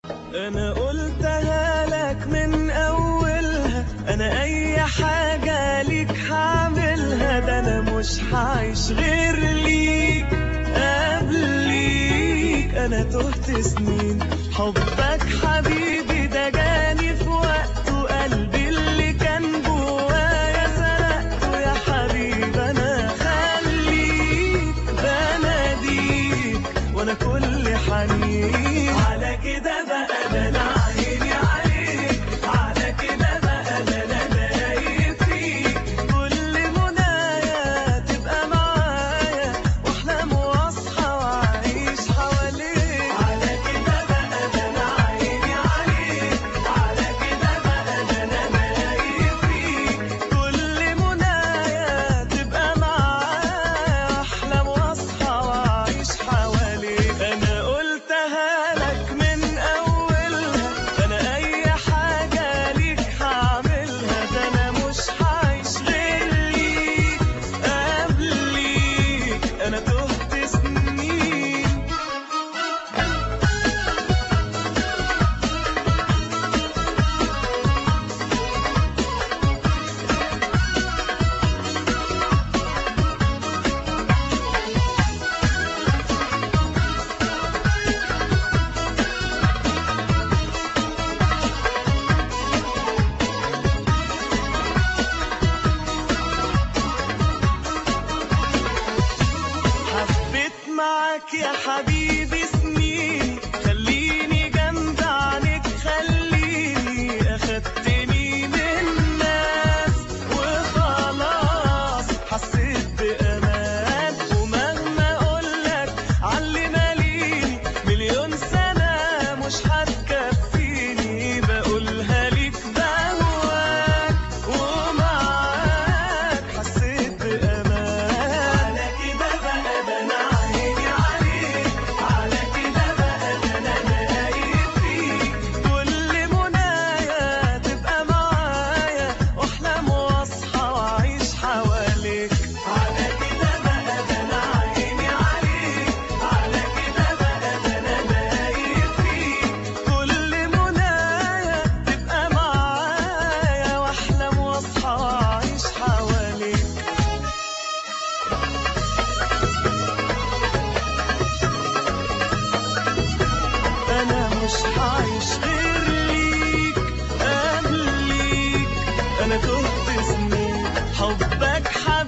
انا قلتها لك من اولها انا اي حاجة ليك هعملها ده انا مش هعيش غير ليك قبليك انا تهت سنين حبك حبيبي ده جاني في وقته قلبي اللي كان جوايا سرقته يا حبيبي انا خليك بناديك وانا كل حنين على كده بقى ده انا عيني عليك على كده بقى ده انا دايب فيك كل منايا تبقى معايا واحلم واصحى واعيش حواليك على كده بقى ده انا عيني عليك على كده بقى ده انا دايب فيك كل منايا تبقى معايا واحلم واصحى واعيش حواليك انا قلتها لك من اولها انا اي حاجه ليك هعملها ده انا مش هعيش غير ليك قبليك انا تهت سنين حبيت معاك يا حبيبي سنين خليني جنب عنك خليني اخدتني من الناس وخلاص حسيت بامان ومهما اقولك علي ماليني مليون سنة مش هتكفيني بقولها ليك بهواك ومعاك حسيت بأمان على كده بقى ده أنا عيني عليك على كده بقى ده أنا دايب فيك كل منايا تبقى معايا وأحلم وأصحى وأعيش حواليك على كده بقى ده أنا عيني عليك على كده بقى ده أنا دايب فيك كل منايا تبقى معايا وأحلم وأصحى وأعيش حواليك انا مش هعيش غير ليك قبليك انا تهت سنين حبك حبيبي